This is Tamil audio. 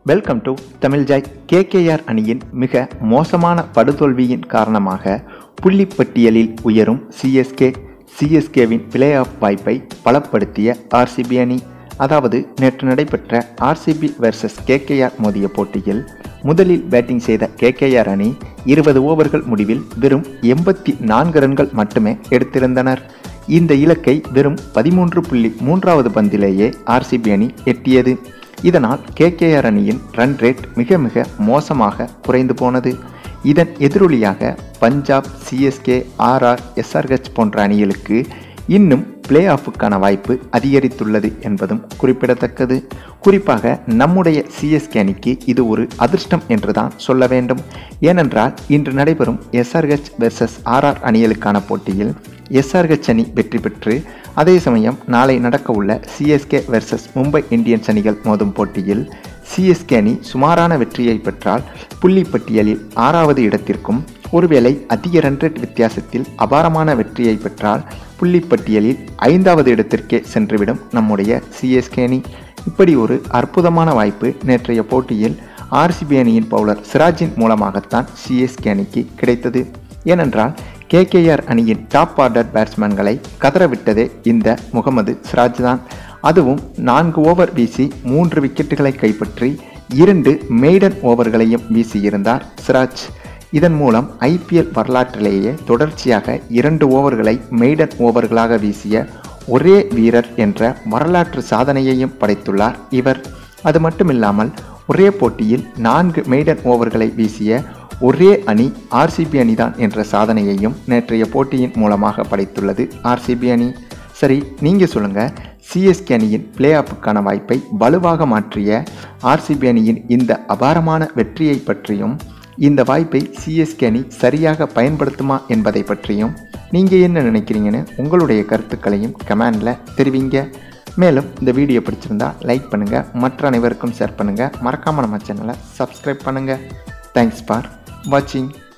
welcome to Tamil Joy KKR அணியின் மிக மோசமான படுதோல்வியின் காரணமாக புள்ளிப்பட்டியலில் உயரும் சிஎஸ்கே சிஎஸ்கேவின் பிளே ஆஃப் வாய்ப்பை பலப்படுத்திய ஆர்சிபி அணி அதாவது நேற்று நடைபெற்ற ஆர்சிபி வெர்சஸ் கேகேஆர் மோதிய போட்டியில் முதலில் பேட்டிங் செய்த கேகேஆர் அணி இருபது ஓவர்கள் முடிவில் வெறும் எண்பத்தி நான்கு ரன்கள் மட்டுமே எடுத்திருந்தனர் இந்த இலக்கை வெறும் பதிமூன்று புள்ளி மூன்றாவது பந்திலேயே ஆர்சிபி அணி எட்டியது இதனால் கேகேஆர் அணியின் ரன் ரேட் மிக மிக மோசமாக குறைந்து போனது இதன் எதிரொலியாக பஞ்சாப் சிஎஸ்கே ஆர்ஆர் எஸ்ஆர்ஹெச் போன்ற அணிகளுக்கு இன்னும் பிளே ஆஃபுக்கான வாய்ப்பு அதிகரித்துள்ளது என்பதும் குறிப்பிடத்தக்கது குறிப்பாக நம்முடைய சிஎஸ்கே அணிக்கு இது ஒரு அதிர்ஷ்டம் என்றுதான் சொல்ல வேண்டும் ஏனென்றால் இன்று நடைபெறும் எஸ்ஆர்ஹெச் வெர்சஸ் ஆர்ஆர் அணிகளுக்கான போட்டியில் எஸ்ஆர்ஹெச் அணி வெற்றி பெற்று அதே சமயம் நாளை நடக்க உள்ள சிஎஸ்கே வெர்சஸ் மும்பை இந்தியன்ஸ் அணிகள் மோதும் போட்டியில் சிஎஸ்கே அணி சுமாரான வெற்றியை பெற்றால் புள்ளி பட்டியலில் ஆறாவது இடத்திற்கும் ஒருவேளை அதிக ரன் ரேட் வித்தியாசத்தில் அபாரமான வெற்றியை பெற்றால் புள்ளி பட்டியலில் ஐந்தாவது இடத்திற்கே சென்றுவிடும் நம்முடைய சிஎஸ்கே அணி இப்படி ஒரு அற்புதமான வாய்ப்பு நேற்றைய போட்டியில் ஆர்சிபி அணியின் பவுலர் சிராஜின் மூலமாகத்தான் சிஎஸ்கே அணிக்கு கிடைத்தது ஏனென்றால் கேகேஆர் அணியின் டாப் ஆர்டர் பேட்ஸ்மேன்களை கதறவிட்டதே இந்த முகமது சிராஜ் தான் அதுவும் நான்கு ஓவர் வீசி மூன்று விக்கெட்டுகளை கைப்பற்றி இரண்டு மெய்டன் ஓவர்களையும் வீசியிருந்தார் சிராஜ் இதன் மூலம் ஐபிஎல் வரலாற்றிலேயே தொடர்ச்சியாக இரண்டு ஓவர்களை மெய்டன் ஓவர்களாக வீசிய ஒரே வீரர் என்ற வரலாற்று சாதனையையும் படைத்துள்ளார் இவர் அது மட்டுமில்லாமல் ஒரே போட்டியில் நான்கு மெய்டன் ஓவர்களை வீசிய ஒரே அணி ஆர்சிபி அணிதான் என்ற சாதனையையும் நேற்றைய போட்டியின் மூலமாக படைத்துள்ளது ஆர்சிபி அணி சரி நீங்கள் சொல்லுங்கள் சிஎஸ்கே அணியின் பிளே ஆஃபுக்கான வாய்ப்பை வலுவாக மாற்றிய ஆர்சிபி அணியின் இந்த அபாரமான வெற்றியை பற்றியும் இந்த வாய்ப்பை சிஎஸ்கே அணி சரியாக பயன்படுத்துமா என்பதை பற்றியும் நீங்கள் என்ன நினைக்கிறீங்கன்னு உங்களுடைய கருத்துக்களையும் கமெண்டில் தெரிவிங்க மேலும் இந்த வீடியோ பிடிச்சிருந்தா லைக் பண்ணுங்கள் மற்ற அனைவருக்கும் ஷேர் பண்ணுங்கள் மறக்காமல் நம்ம சேனலை சப்ஸ்கிரைப் பண்ணுங்கள் தேங்க்ஸ் ஃபார் வாட்சிங்